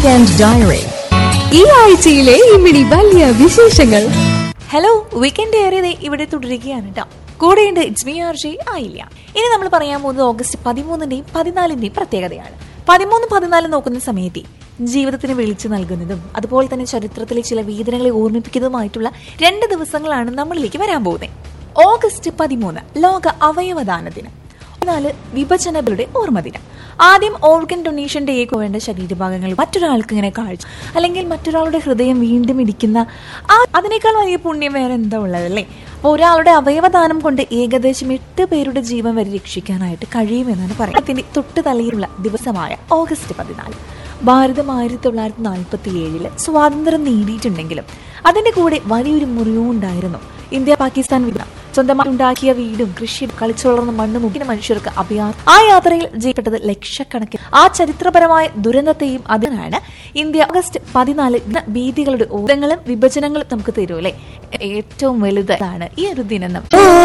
weekend diary ഈ ആഴ്ചയിലെ ഇമ്മിണി വലിയ വിശേഷങ്ങൾ ഹലോ വീക്കെൻഡ് ഏറിയത് ഇവിടെ തുടരുകയാണ് കേട്ടോ കൂടെയുണ്ട് ഇറ്റ്സ് മീ ആർ ജെ ആയില്ല ഇനി നമ്മൾ പറയാൻ പോകുന്നത് ഓഗസ്റ്റ് പതിമൂന്നിന്റെയും പതിനാലിന്റെയും പ്രത്യേകതയാണ് പതിമൂന്ന് പതിനാല് നോക്കുന്ന സമയത്ത് ജീവിതത്തിന് വിളിച്ചു നൽകുന്നതും അതുപോലെ തന്നെ ചരിത്രത്തിലെ ചില വേദനകളെ ഓർമ്മിപ്പിക്കുന്നതുമായിട്ടുള്ള രണ്ട് ദിവസങ്ങളാണ് നമ്മളിലേക്ക് വരാൻ പോകുന്നത് ഓഗസ്റ്റ് പതിമൂന്ന് ലോക അവയവദാന ദിനം പതിനാല് വിഭജനകളുടെ ഓർമ്മ ദിനം ആദ്യം ഓർഗൻ ഡൊണേഷൻ ഡേക്ക് വേണ്ട ശരീരഭാഗങ്ങൾ മറ്റൊരാൾക്ക് ഇങ്ങനെ കാഴ്ച അല്ലെങ്കിൽ മറ്റൊരാളുടെ ഹൃദയം വീണ്ടും ഇടിക്കുന്ന ആ അതിനേക്കാൾ വലിയ പുണ്യം വേറെ എന്താ ഉള്ളതല്ലേ അപ്പോൾ ഒരാളുടെ അവയവദാനം കൊണ്ട് ഏകദേശം എട്ട് പേരുടെ ജീവൻ വരെ രക്ഷിക്കാനായിട്ട് കഴിയുമെന്നാണ് പറയുന്നത് തൊട്ട് തലയിലുള്ള ദിവസമായ ഓഗസ്റ്റ് പതിനാല് ഭാരതം ആയിരത്തി തൊള്ളായിരത്തി നാൽപ്പത്തി ഏഴില് സ്വാതന്ത്ര്യം നേടിയിട്ടുണ്ടെങ്കിലും അതിന്റെ കൂടെ വലിയൊരു മുറിവും ഉണ്ടായിരുന്നു ഇന്ത്യ പാകിസ്ഥാൻ വിധം സ്വന്തമായി ഉണ്ടാക്കിയ വീടും കൃഷിയും കളിച്ചു വളർന്ന മണ്ണും മുഖ്യ മനുഷ്യർക്ക് അഭിയാ ആ യാത്രയിൽ ജയിപ്പെട്ടത് ലക്ഷക്കണക്കിന് ആ ചരിത്രപരമായ ദുരന്തത്തെയും അതിനാണ് ഇന്ത്യ ഓഗസ്റ്റ് പതിനാല് ഭീതികളുടെ ഊതങ്ങളും വിഭജനങ്ങളും നമുക്ക് തരൂല്ലേ ഏറ്റവും വലുതാണ് ഈ ഒരു ദിനം നമുക്ക്